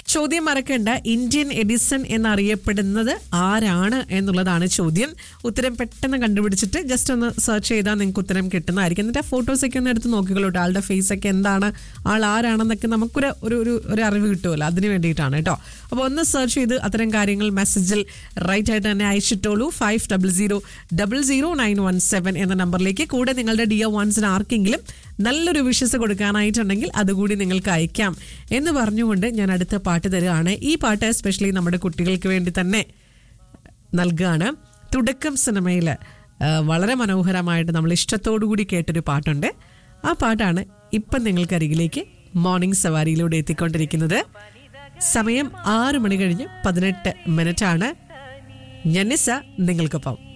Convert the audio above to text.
ചോദ്യം മറക്കേണ്ട Indian Edison എന്നറിയപ്പെടുന്നത് ആരാണ് എന്നുള്ളതാണ് ചോദ്യം ഉത്തരം പെട്ടെന്ന് കണ്ടുപിടിച്ചിട്ട് ജസ്റ്റ് ഒന്ന് സെർച്ച് ചെയ്താൽ നിങ്ങൾക്ക് ഉത്തരം കിട്ടുന്നതായിരിക്കും എന്നിട്ട് ആ ഫോട്ടോസൊക്കെ ഒന്ന് എടുത്ത് നോക്കിക്കോളൂ കേട്ടോ ആളുടെ ഫേസ് ഒക്കെ എന്താണ് ആൾ ആരാണെന്നൊക്കെ നമുക്കൊരു ഒരു ഒരു ഒരു അറിവ് കിട്ടുമല്ലോ അതിന് വേണ്ടിയിട്ടാണ് കേട്ടോ അപ്പോൾ ഒന്ന് സെർച്ച് ചെയ്ത് അത്തരം കാര്യങ്ങൾ മെസ്സേജിൽ റൈറ്റ് ആയിട്ട് തന്നെ അയച്ചിട്ടോളൂ five double zero double zero nine one seven എന്ന നമ്പറിലേക്ക് കൂടെ നിങ്ങളുടെ ഡിയർ വൺസിന് ആർക്കെങ്കിലും നല്ലൊരു വിഷസ് കൊടുക്കാനായിട്ടുണ്ടെങ്കിൽ അതുകൂടി നിങ്ങൾക്ക് അയക്കാം എന്ന് പറഞ്ഞുകൊണ്ട് ഞാൻ അടുത്ത പാട്ട് തരികയാണ് ഈ പാട്ട് എസ്പെഷ്യലി നമ്മുടെ കുട്ടികൾക്ക് വേണ്ടി തന്നെ നൽകുകയാണ് തുടക്കം സിനിമയിൽ വളരെ മനോഹരമായിട്ട് നമ്മൾ ഇഷ്ടത്തോടു കൂടി കേട്ടൊരു പാട്ടുണ്ട് ആ പാട്ടാണ് ഇപ്പം നിങ്ങൾക്കരികിലേക്ക് മോർണിംഗ് സവാരിയിലൂടെ എത്തിക്കൊണ്ടിരിക്കുന്നത് സമയം ആറ് മണി കഴിഞ്ഞ് പതിനെട്ട് മിനിറ്റാണ് ഞനിസ നിങ്ങൾക്കൊപ്പം